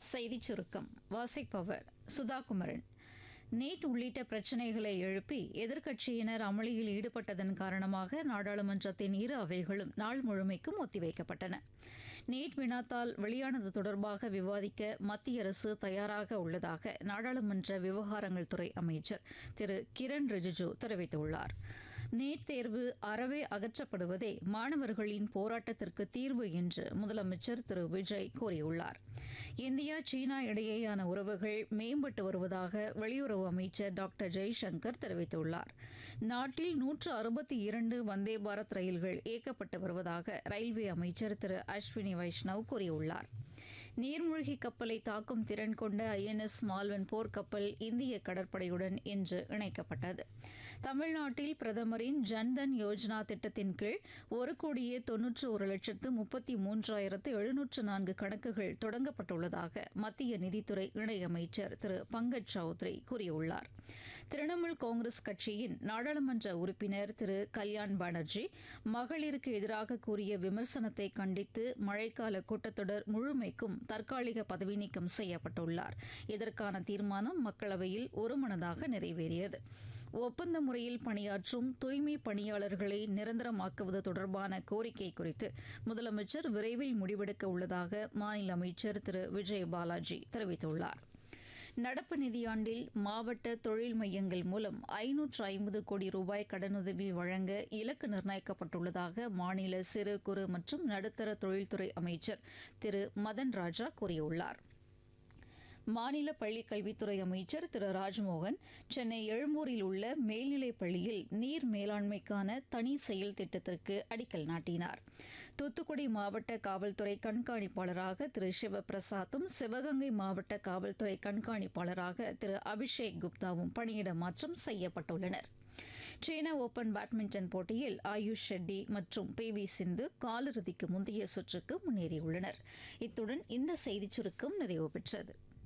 செய்திச் சுருக்கம் வாசிப்பவர் சுதாகுமரன் நீட் உள்ளிட்ட பிரச்சினைகளை எழுப்பி எதிர்க்கட்சியினர் அமளியில் ஈடுபட்டதன் காரணமாக நாடாளுமன்றத்தின் இரு அவைகளும் நாள் முழுமைக்கும் ஒத்திவைக்கப்பட்டன நீட் வினாத்தால் வெளியானது தொடர்பாக விவாதிக்க மத்திய அரசு தயாராக உள்ளதாக நாடாளுமன்ற விவகாரங்கள் துறை அமைச்சர் திரு கிரண் ரிஜிஜு தெரிவித்துள்ளார் நீட் தேர்வு அறவே அகற்றப்படுவதே மாணவர்களின் போராட்டத்திற்கு தீர்வு என்று முதலமைச்சர் திரு விஜய் கூறியுள்ளார் இந்தியா சீனா இடையேயான உறவுகள் மேம்பட்டு வருவதாக வெளியுறவு அமைச்சர் டாக்டர் ஜெய்சங்கர் தெரிவித்துள்ளார் நாட்டில் நூற்று அறுபத்தி இரண்டு வந்தே பாரத் ரயில்கள் இயக்கப்பட்டு வருவதாக ரயில்வே அமைச்சர் திரு அஸ்வினி வைஷ்ணவ் கூறியுள்ளார் நீர்மூழ்கி கப்பலை தாக்கும் திறன் கொண்ட ஐஎன்எஸ் மால்வன் போர்க்கப்பல் இந்திய கடற்படையுடன் இன்று இணைக்கப்பட்டது தமிழ்நாட்டில் பிரதமரின் ஜன்தன் யோஜனா திட்டத்தின் கீழ் ஒரு கோடியே தொன்னூற்று ஒரு லட்சத்து முப்பத்தி மூன்றாயிரத்து எழுநூற்று நான்கு கணக்குகள் தொடங்கப்பட்டுள்ளதாக மத்திய நிதித்துறை இணையமைச்சர் திரு பங்கஜ் சௌத்ரி கூறியுள்ளார் திரிணாமுல் காங்கிரஸ் கட்சியின் நாடாளுமன்ற உறுப்பினர் திரு கல்யாண் பானர்ஜி மகளிருக்கு எதிராக கூறிய விமர்சனத்தை கண்டித்து மழைக்கால கூட்டத்தொடர் முழுமைக்கும் தற்காலிக பதவி நீக்கம் செய்யப்பட்டுள்ளார் இதற்கான தீர்மானம் மக்களவையில் ஒருமனதாக நிறைவேறியது ஒப்பந்த முறையில் பணியாற்றும் தூய்மை பணியாளர்களை நிரந்தரமாக்குவது தொடர்பான கோரிக்கை குறித்து முதலமைச்சர் விரைவில் முடிவெடுக்க உள்ளதாக மாநில அமைச்சர் திரு விஜய் பாலாஜி தெரிவித்துள்ளார் நடப்பு நிதியாண்டில் மாவட்ட தொழில் மையங்கள் மூலம் ஐநூற்று ஐம்பது கோடி ரூபாய் கடனுதவி வழங்க இலக்கு நிர்ணயிக்கப்பட்டுள்ளதாக மாநில சிறு குறு மற்றும் நடுத்தர தொழில்துறை அமைச்சர் திரு மதன் ராஜா கூறியுள்ளார் மாநில பள்ளிக் கல்வித்துறை அமைச்சர் திரு ராஜ்மோகன் சென்னை எழும்பூரில் உள்ள மேல்நிலைப் பள்ளியில் நீர் மேலாண்மைக்கான தனி செயல் திட்டத்திற்கு அடிக்கல் நாட்டினார் தூத்துக்குடி மாவட்ட காவல்துறை கண்காணிப்பாளராக திரு சிவபிரசாத்தும் சிவகங்கை மாவட்ட காவல்துறை கண்காணிப்பாளராக திரு அபிஷேக் குப்தாவும் பணியிட மாற்றம் செய்யப்பட்டுள்ளனர் சீன ஓபன் பேட்மிண்டன் போட்டியில் ஆயுஷ் ஷெட்டி மற்றும் பி வி சிந்து காலிறுதிக்கு முந்தைய சுற்றுக்கு முன்னேறியுள்ளனர் இத்துடன் இந்த செய்திச் சுருக்கம் நிறைவு பெற்றது